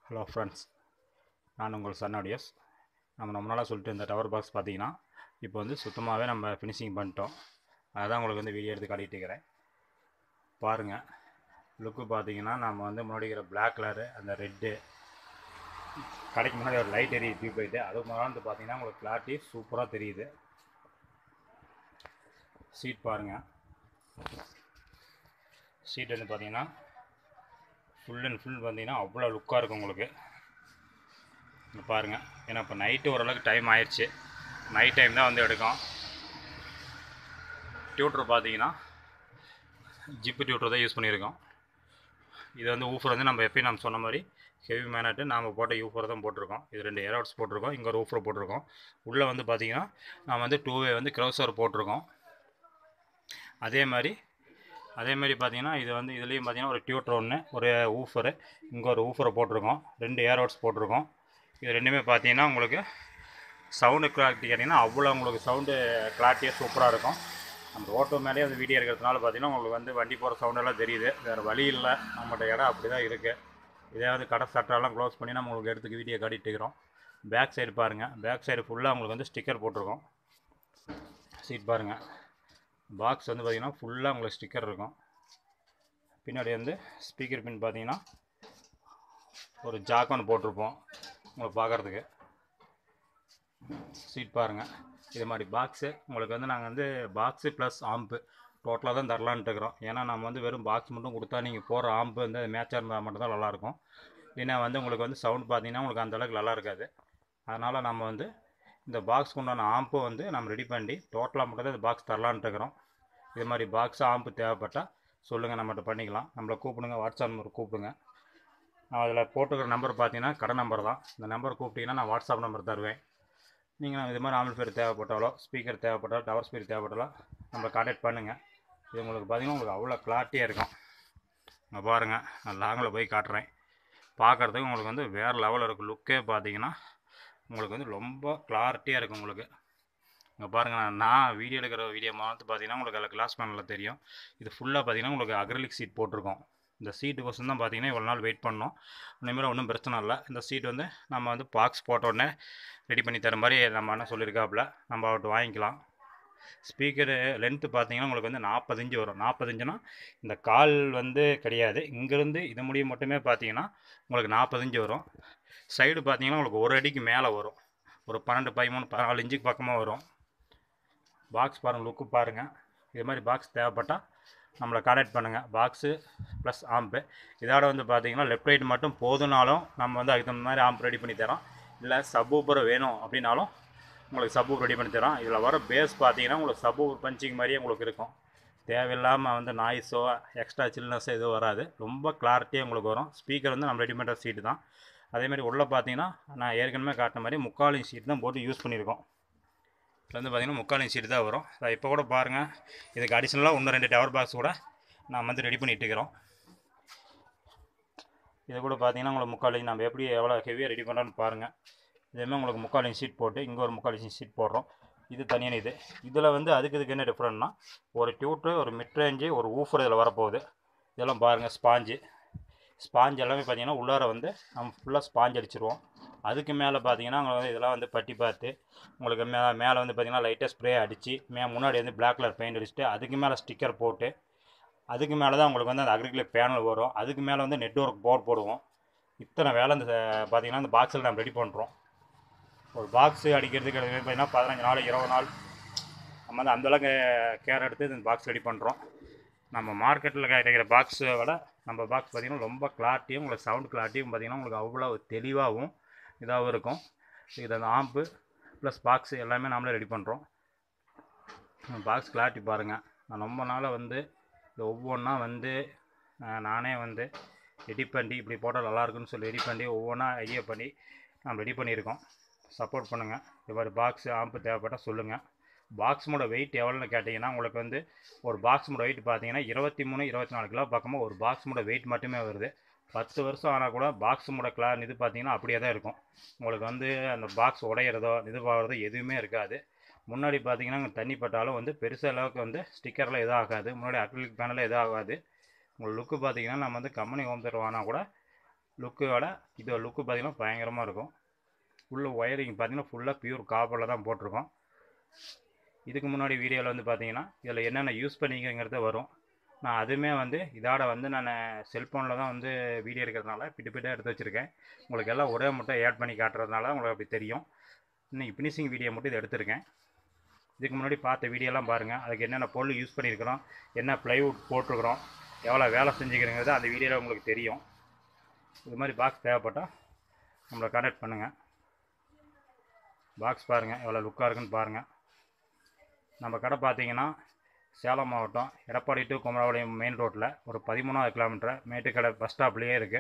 hello friends நான் உங்கள் Sun audios நம்ம ரொம்ப நாளாக சொல்லிட்டு இந்த டவர் பாக்ஸ் பார்த்தீங்கன்னா இப்போ வந்து சுத்தமாகவே நம்ம ஃபினிஷிங் பண்ணிட்டோம் அதான் உங்களுக்கு வந்து வீடியோ எடுத்து காட்டிட்டு இருக்கிறேன் பாருங்கள் லுக்கு பார்த்தீங்கன்னா நம்ம வந்து முன்னாடி இருக்கிற பிளாக் கலரு அந்த ரெட்டு கடைக்கு முன்னாடி ஒரு லைட் எரியுது டியூப் லைட்டு அதுக்கு முன்னாடி வந்து பார்த்தீங்கன்னா உங்களுக்கு கிளாரிட்டி சூப்பராக தெரியுது சீட் பாருங்கள் சீட் வந்து பார்த்தீங்கன்னா ஃபுல் அண்ட் ஃபுல் பார்த்தீங்கன்னா அவ்வளோ லுக்காக இருக்கும் உங்களுக்கு இங்க பாருங்கள் ஏன்னா இப்போ நைட்டு ஓரளவுக்கு டைம் ஆயிடுச்சு நைட் டைம் தான் வந்து எடுக்கும் டியூட்டர் பார்த்தீங்கன்னா ஜிப்பு டியூட்டர் தான் யூஸ் பண்ணியிருக்கோம் இது வந்து ஊஃபர் வந்து நம்ம எப்பயும் நம்ம சொன்ன மாதிரி ஹெவி மேனட்டு நாம் போட்ட யூஃபர் தான் போட்டிருக்கோம் இது ரெண்டு ஏரோட்ஸ் போட்டிருக்கோம் இங்கே ஒரு ஊஃபர் போட்டிருக்கோம் உள்ளே வந்து பார்த்தீங்கன்னா நாம் வந்து டூ வே வந்து க்ரௌசர் போட்டிருக்கோம் அதே மாதிரி அதே மாதிரி பார்த்தீங்கன்னா இது வந்து இதுலேயும் பார்த்தீங்கன்னா ஒரு டியூட்டர் ஒன்று ஒரு ஊஃபரு இங்கே ஒரு ஊஃபரை போட்டிருக்கோம் ரெண்டு ஏரோட்ஸ் போட்டிருக்கோம் இது ரெண்டுமே பார்த்தீங்கன்னா உங்களுக்கு சவுண்டு கிளாரிட்டி கேட்டிங்கன்னா அவ்வளோ உங்களுக்கு சவுண்டு கிளாரிட்டியாக சூப்பராக இருக்கும் நம்ம ரோட்டு மேலேயே வந்து வீடியோ இருக்கிறதுனால பார்த்தீங்கன்னா உங்களுக்கு வந்து வண்டி போகிற சவுண்டெல்லாம் தெரியுது வேறு வழி இல்லை நம்மகிட்ட இடம் அப்படி தான் இருக்குது இதே வந்து கடை சட்டெல்லாம் க்ளோஸ் பண்ணி நம்ம உங்களுக்கு எடுத்துக்கு வீடியோ காட்டிட்டு இருக்கிறோம் பேக் சைடு பாருங்கள் பேக் சைடு ஃபுல்லாக உங்களுக்கு வந்து ஸ்டிக்கர் போட்டிருக்கோம் சீட் பாருங்கள் பாக்ஸ் வந்து பார்த்திங்கன்னா ஃபுல்லாக உங்களுக்கு ஸ்டிக்கர் இருக்கும் பின்னாடி வந்து ஸ்பீக்கர் பின் பார்த்தீங்கன்னா ஒரு ஜாக் ஒன்று போட்டிருப்போம் உங்களுக்கு பார்க்குறதுக்கு சீட் பாருங்கள் இது மாதிரி பாக்ஸு உங்களுக்கு வந்து நாங்கள் வந்து பாக்ஸு ப்ளஸ் ஆம்பு டோட்டலாக தான் தரலான்ட்டு இருக்கிறோம் ஏன்னா நம்ம வந்து வெறும் பாக்ஸ் மட்டும் கொடுத்தா நீங்கள் போகிற ஆம்பு வந்து மேட்சாக இருந்தால் மட்டும் தான் நல்லாயிருக்கும் இல்லைன்னா வந்து உங்களுக்கு வந்து சவுண்ட் பார்த்தீங்கன்னா உங்களுக்கு அந்தளவுக்கு நல்லா இருக்காது அதனால் நம்ம வந்து இந்த பாக்ஸ்க்கு உண்டான ஆம்பு வந்து நம்ம ரெடி பண்ணி டோட்டலாக மட்டும் தான் இந்த பாக்ஸ் தரலான்ட்டு இருக்கிறோம் இது மாதிரி பாக்ஸ் ஆம்பு தேவைப்பட்டால் சொல்லுங்கள் நம்மகிட்ட பண்ணிக்கலாம் நம்மளை கூப்பிடுங்க வாட்ஸ்அப் நம்பர் கூப்பிடுங்க நான் அதில் போட்டுக்கிற நம்பர் பார்த்தீங்கன்னா கடை நம்பர் தான் இந்த நம்பர் கூப்பிட்டீங்கன்னா நான் வாட்ஸ்அப் நம்பர் தருவேன் நீங்கள் இது மாதிரி ஆம்பிள்ஃபேர் தேவைப்பட்டாலோ ஸ்பீக்கர் தேவைப்பட்டாலோ டவர் ஸ்பீக்கர் தேவைப்பட்டாலோ நம்ம கான்டாக்ட் பண்ணுங்கள் இது உங்களுக்கு பார்த்தீங்கன்னா உங்களுக்கு அவ்வளோ கிளாரிட்டியாக இருக்கும் இங்கே பாருங்கள் நான் லாங்கில் போய் காட்டுறேன் பார்க்குறதுக்கு உங்களுக்கு வந்து வேறு லெவலில் இருக்கும் லுக்கே பார்த்தீங்கன்னா உங்களுக்கு வந்து ரொம்ப கிளாரிட்டியாக இருக்கும் உங்களுக்கு இங்கே பாருங்கள் நான் நான் வீடியோ எடுக்கிற வீடியோ பார்த்து பார்த்தீங்கன்னா உங்களுக்கு அதில் கிளாஸ் பேனலில் தெரியும் இது ஃபுல்லாக பார்த்தீங்கன்னா உங்களுக்கு அக்ரலிக் சீட் போட்டிருக்கோம் இந்த சீட்டுக்கோசம் தான் பார்த்தீங்கன்னா இவ்வளோ நாள் வெயிட் பண்ணோம் இனிமேல் ஒன்றும் பிரச்சனை இல்லை இந்த சீட் வந்து நம்ம வந்து பாக்ஸ் போட்ட உடனே ரெடி பண்ணி தர மாதிரி நம்ம என்ன சொல்லியிருக்காப்புல நம்ம அவர்கிட்ட வாங்கிக்கலாம் ஸ்பீக்கரு லென்த்து பார்த்தீங்கன்னா உங்களுக்கு வந்து நாற்பது இன்ச்சு வரும் நாற்பது இன்ச்சுனா இந்த கால் வந்து கிடையாது இங்கேருந்து இது முடியும் மட்டுமே பார்த்தீங்கன்னா உங்களுக்கு நாற்பது இன்ச்சு வரும் சைடு பார்த்தீங்கன்னா உங்களுக்கு ஒரு அடிக்கு மேலே வரும் ஒரு பன்னெண்டு பதிமூணு பதினாலு இன்ச்சுக்கு பக்கமாக வரும் பாக்ஸ் பாருங்கள் லுக்கு பாருங்கள் இது மாதிரி பாக்ஸ் தேவைப்பட்டால் நம்மளை கான்டாக்ட் பண்ணுங்கள் பாக்ஸு ப்ளஸ் ஆம்பு இதோட வந்து பார்த்தீங்கன்னா லெஃப்ட் ரைட் மட்டும் போதுனாலும் நம்ம வந்து அதுக்கு தகுந்த மாதிரி ஆம்ப் ரெடி பண்ணி தரோம் இல்லை சப்பூப்பர் வேணும் அப்படின்னாலும் உங்களுக்கு சப்பூப் ரெடி பண்ணி தரோம் இதில் வர பேஸ் பார்த்தீங்கன்னா உங்களுக்கு சப்பூப் பஞ்சிங் மாதிரியே உங்களுக்கு இருக்கும் தேவையில்லாமல் வந்து நாய்ஸோ எக்ஸ்ட்ரா சில்னஸோ எதுவும் வராது ரொம்ப கிளாரிட்டியாக உங்களுக்கு வரும் ஸ்பீக்கர் வந்து நம்ம ரெடி பண்ணுற சீட்டு தான் அதேமாதிரி உள்ளே பார்த்தீங்கன்னா நான் ஏற்கனவே காட்டின மாதிரி முக்கால் இன்ச் சீட் தான் போட்டு யூஸ் பண்ணியிருக்கோம் இதில் வந்து பார்த்திங்கன்னா முக்கால் இன்ச் சீட்டு தான் வரும் அதை இப்போ கூட பாருங்கள் இதுக்கு அடிஷ்னலாக இன்னும் ரெண்டு டவர் பாக்ஸ் கூட நான் வந்து ரெடி பண்ணிட்டு இருக்கிறோம் இது கூட பார்த்தீங்கன்னா உங்களுக்கு முக்கால் இன்ச் நம்ம எப்படி எவ்வளோ ஹெவியாக ரெடி பண்ணுறோன்னு பாருங்கள் இதேமாதிரி உங்களுக்கு முக்கால் இன்ச் சீட் போட்டு இங்கே ஒரு முக்கால் இன்ச் சீட் போடுறோம் இது தனியான இது இதில் வந்து அதுக்கு இதுக்கு என்ன டிஃப்ரெண்ட்னா ஒரு டியூட்ரு ஒரு மிட் ரேஞ்சு ஒரு ஊஃபர் இதில் வரப்போகுது இதெல்லாம் பாருங்கள் ஸ்பாஞ்சு ஸ்பாஞ்ச் எல்லாமே பார்த்தீங்கன்னா உள்ளார வந்து நம்ம ஃபுல்லாக ஸ்பாஞ்ச் அடிச்சிருவோம் அதுக்கு மேலே பார்த்தீங்கன்னா உங்களுக்கு வந்து இதெல்லாம் வந்து பட்டி பார்த்து உங்களுக்கு மே மேலே வந்து பார்த்தீங்கன்னா லைட்டாக ஸ்ப்ரே அடித்து மே முன்னாடி வந்து பிளாக் கலர் பெயிண்ட் அடிச்சுட்டு அதுக்கு மேலே ஸ்டிக்கர் போட்டு அதுக்கு மேலே தான் உங்களுக்கு வந்து அந்த அக்ரிகலேட் பேனல் வரும் அதுக்கு மேலே வந்து நெட்ஒர்க் போர்ட் போடுவோம் இத்தனை வேலை இந்த பார்த்தீங்கன்னா இந்த பாக்ஸில் நம்ம ரெடி பண்ணுறோம் ஒரு பாக்ஸு அடிக்கிறதுக்கு பார்த்தீங்கன்னா பதினஞ்சு நாள் இருபது நாள் நம்ம வந்து அந்தளவுக்கு கேர் எடுத்து இந்த பாக்ஸ் ரெடி பண்ணுறோம் நம்ம மார்க்கெட்டில் கிடைக்கிற பாக்ஸை விட நம்ம பாக்ஸ் பார்த்திங்கன்னா ரொம்ப கிளாரிட்டியும் உங்களுக்கு சவுண்ட் கிளாரிட்டியும் பார்த்திங்கன்னா உங்களுக்கு அவ்வளோ தெளிவாகவும் இதாகவும் இருக்கும் இது அந்த ஆம்பு ப்ளஸ் பாக்ஸு எல்லாமே நாமளே ரெடி பண்ணுறோம் பாக்ஸ் கிளாரிட்டி பாருங்கள் நான் ரொம்ப நாளாக வந்து இது ஒவ்வொன்றா வந்து நானே வந்து ரெடி பண்ணி இப்படி போட்டால் நல்லாயிருக்குன்னு சொல்லி ரெடி பண்ணி ஒவ்வொன்றா ஐடியா பண்ணி நம்ம ரெடி பண்ணியிருக்கோம் சப்போர்ட் பண்ணுங்கள் இது மாதிரி பாக்ஸு ஆம்பு தேவைப்பட்டால் சொல்லுங்கள் பாக்ஸுமோட வெயிட் எவ்வளோன்னு கேட்டிங்கன்னா உங்களுக்கு வந்து ஒரு பாக்ஸுமோட வெயிட் பார்த்தீங்கன்னா இருபத்தி மூணு இருபத்தி நாலு கிலோ பக்கமாக ஒரு பாக்ஸுமோட வெயிட் மட்டுமே வருது பத்து வருஷம் ஆனால் கூட பாக்ஸுமோட கிளார் இது பார்த்தீங்கன்னா அப்படியே தான் இருக்கும் உங்களுக்கு வந்து அந்த பாக்ஸ் உடையிறதோ இது போகிறதோ எதுவுமே இருக்காது முன்னாடி பார்த்தீங்கன்னா தண்ணி பட்டாலும் வந்து பெருசாக அளவுக்கு வந்து ஸ்டிக்கரில் எதுவும் ஆகாது முன்னாடி அக்ரிலிக் பேனலில் எதுவும் ஆகாது உங்களுக்கு லுக்கு பார்த்தீங்கன்னா நம்ம வந்து கம்பெனி ஹோம் தேட்டர் வாங்கினா கூட லுக்கோட இது லுக்கு பார்த்தீங்கன்னா பயங்கரமாக இருக்கும் உள்ள ஒயரிங் பார்த்தீங்கன்னா ஃபுல்லாக பியூர் காப்பரில் தான் போட்டிருக்கோம் இதுக்கு முன்னாடி வீடியோவில் வந்து பார்த்தீங்கன்னா இதில் என்னென்ன யூஸ் பண்ணிக்கிறங்கிறது வரும் நான் அதுவுமே வந்து இதோட வந்து நான் செல்ஃபோனில் தான் வந்து வீடியோ எடுக்கிறதுனால பிட்டு பிட்டாக எடுத்து வச்சுருக்கேன் உங்களுக்கு எல்லாம் ஒரே மட்டும் ஆட் பண்ணி காட்டுறதுனால உங்களுக்கு அப்படி தெரியும் இன்னைக்கு ஃபினிஷிங் வீடியோ மட்டும் இதை எடுத்திருக்கேன் இதுக்கு முன்னாடி பார்த்த வீடியோலாம் பாருங்கள் அதுக்கு என்னென்ன பொருள் யூஸ் பண்ணியிருக்கிறோம் என்ன ப்ளைவுட் போட்டிருக்கிறோம் எவ்வளோ வேலை செஞ்சுக்கிறங்கிறது அந்த வீடியோவில் உங்களுக்கு தெரியும் இது மாதிரி பாக்ஸ் தேவைப்பட்டால் நம்மளை கான்டாக்ட் பண்ணுங்கள் பாக்ஸ் பாருங்கள் எவ்வளோ லுக்காக இருக்குன்னு பாருங்கள் நம்ம கடை பார்த்தீங்கன்னா சேலம் மாவட்டம் எடப்பாடி டு குமராபாளையம் மெயின் ரோட்டில் ஒரு பதிமூணாவது கிலோமீட்டர் மேட்டுக்கடை பஸ் ஸ்டாப்லேயே இருக்குது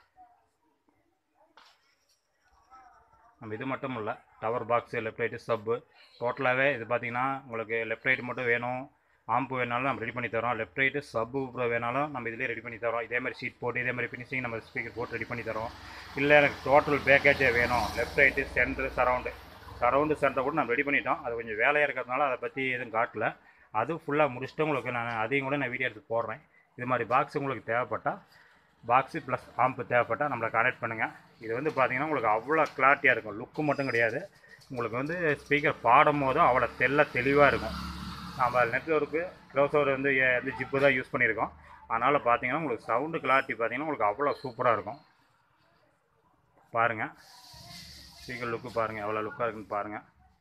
நம்ம இது மட்டும் இல்லை டவர் பாக்ஸு லெஃப்ட் ரைட்டு சப்பு டோட்டலாகவே இது பார்த்தீங்கன்னா உங்களுக்கு லெஃப்ட் ரைட்டு மட்டும் வேணும் ஆம்பு வேணாலும் நம்ம ரெடி பண்ணி தரோம் லெஃப்ட் ரைட்டு சப்பு வேணாலும் நம்ம இதிலே ரெடி பண்ணி தரோம் இதே மாதிரி ஷீட் போட்டு இதே மாதிரி ஃபினிஷிங் நம்ம ஸ்பீக்கர் போட்டு ரெடி பண்ணி தரோம் இல்லை எனக்கு டோட்டல் பேக்கேஜே வேணும் left right centre surround surround சென்டரை கூட நம்ம ரெடி பண்ணிட்டோம் அது கொஞ்சம் வேலையாக இருக்கிறதுனால அதை பற்றி எதுவும் காட்டல அது ஃபுல்லாக முடிச்சுட்டு உங்களுக்கு நான் அதையும் கூட நான் வீடியோ எடுத்து போடுறேன் இது மாதிரி பாக்ஸ் உங்களுக்கு தேவைப்பட்டால் பாக்ஸு ப்ளஸ் ஆம்பு தேவைப்பட்டால் நம்மளை கான்டாக்ட் பண்ணுங்கள் இது வந்து பார்த்தீங்கன்னா உங்களுக்கு அவ்வளோ கிளாரிட்டியாக இருக்கும் லுக்கு மட்டும் கிடையாது உங்களுக்கு வந்து ஸ்பீக்கர் பாடும் போதும் அவ்வளோ தெல்ல தெளிவாக இருக்கும் நம்ம நெட்ஒர்க்கு க்ளோஸோர் வந்து எ- வந்து ஜிப்பு தான் யூஸ் பண்ணியிருக்கோம் அதனால் பார்த்தீங்கன்னா உங்களுக்கு சவுண்டு கிளாரிட்டி பார்த்தீங்கன்னா உங்களுக்கு அவ்வளோ சூப்பராக இருக்கும் பாருங்கள் ஸ்பீக்கர் லுக்கு பாருங்கள் எவ்வளோ லுக்காக இருக்குன்னு பாருங்கள்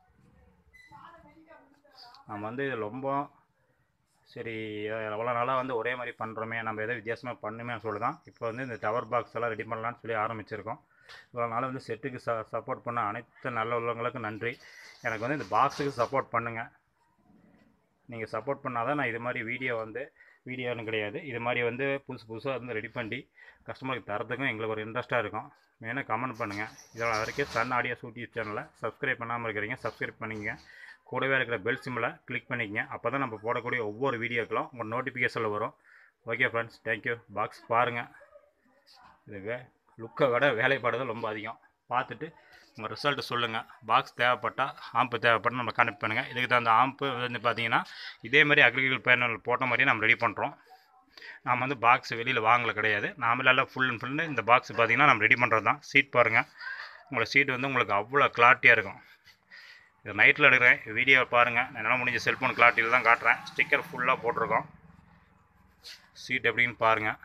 நம்ம வந்து இது ரொம்ப சரி எவ்வளோ நாளாக வந்து ஒரே மாதிரி பண்ணுறோமே நம்ம எதோ வித்தியாசமாக பண்ணுமே சொல்லி தான் இப்போ வந்து இந்த டவர் பாக்ஸ் எல்லாம் ரெடி பண்ணலாம்னு சொல்லி ஆரம்பிச்சிருக்கோம் இவ்வளோ நாள் வந்து செட்டுக்கு ச சப்போர்ட் பண்ண அனைத்து நல்ல உள்ளவங்களுக்கும் நன்றி எனக்கு வந்து இந்த பாக்ஸுக்கு சப்போர்ட் பண்ணுங்கள் நீங்கள் சப்போர்ட் பண்ணால் தான் நான் இது மாதிரி வீடியோ வந்து வீடியோன்னு கிடையாது இது மாதிரி வந்து புதுசு புதுசாக வந்து ரெடி பண்ணி கஸ்டமருக்கு தரத்துக்கும் எங்களுக்கு ஒரு இன்ட்ரெஸ்ட்டாக இருக்கும் மெயினாக கமெண்ட் பண்ணுங்கள் இதோட வரைக்கும் சன் ஆடியோ யூடியூப் சேனலை சப்ஸ்கிரைப் பண்ணாமல் இருக்கிறீங்க சப்ஸ்கிரைப் பண்ணிக்கங்க கூடவே இருக்கிற பெல் சிம்மில் கிளிக் பண்ணிக்கங்க அப்போ தான் நம்ம போடக்கூடிய ஒவ்வொரு வீடியோக்களும் உங்கள் நோட்டிஃபிகேஷனில் வரும் ஓகே ஃப்ரெண்ட்ஸ் தேங்க்யூ பாக்ஸ் பாருங்கள் இது வே லுக்கை விட வேலைப்பாடுதல் ரொம்ப அதிகம் பார்த்துட்டு உங்கள் ரிசல்ட்டு சொல்லுங்கள் பாக்ஸ் தேவைப்பட்டால் ஆம்பு தேவைப்பட்டால் நம்ம கனெக்ட் பண்ணுங்கள் இதுக்கு தகுந்த ஆம்பு வந்து பார்த்தீங்கன்னா இதே மாதிரி அக்ரிகல் பேனல் போட்ட மாதிரியே நம்ம ரெடி பண்ணுறோம் நாம் வந்து பாக்ஸ் வெளியில் வாங்கல கிடையாது நாமளால ஃபுல் அண்ட் ஃபுல்லு இந்த பாக்ஸ் பார்த்தீங்கன்னா நம்ம ரெடி பண்ணுறது தான் சீட் பாருங்கள் உங்களோட சீட் வந்து உங்களுக்கு அவ்வளோ கிளாரிட்டியாக இருக்கும் இது நைட்டில் எடுக்கிறேன் வீடியோவை பாருங்கள் நான் என்னால் முடிஞ்ச செல்ஃபோன் கிளாரிட்டியில் தான் காட்டுறேன் ஸ்டிக்கர் ஃபுல்லாக போட்டிருக்கோம் சீட் எப்படின்னு பாருங்கள்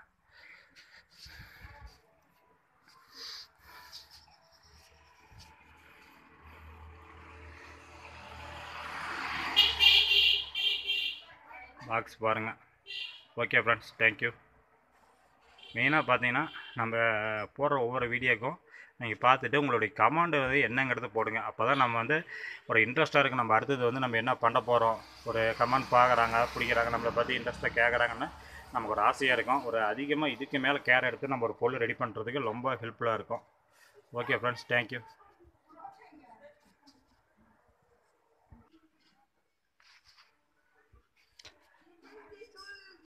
பாக்ஸ் பாருங்கள் ஓகே ஃப்ரெண்ட்ஸ் தேங்க்யூ மெயினாக பார்த்தீங்கன்னா நம்ம போடுற ஒவ்வொரு வீடியோக்கும் நீங்கள் பார்த்துட்டு உங்களுடைய கமாண்டு வந்து என்னங்கிறது போடுங்க அப்போ தான் நம்ம வந்து ஒரு இன்ட்ரெஸ்ட்டாக இருக்குது நம்ம அடுத்தது வந்து நம்ம என்ன பண்ண போகிறோம் ஒரு கமெண்ட் பார்க்குறாங்க பிடிக்கிறாங்க நம்மளை பற்றி இன்ட்ரெஸ்ட்டாக கேட்குறாங்கன்னு நமக்கு ஒரு ஆசையாக இருக்கும் ஒரு அதிகமாக இதுக்கு மேலே கேர் எடுத்து நம்ம ஒரு பொருள் ரெடி பண்ணுறதுக்கு ரொம்ப ஹெல்ப்ஃபுல்லாக இருக்கும் ஓகே ஃப்ரெண்ட்ஸ் தேங்க்யூ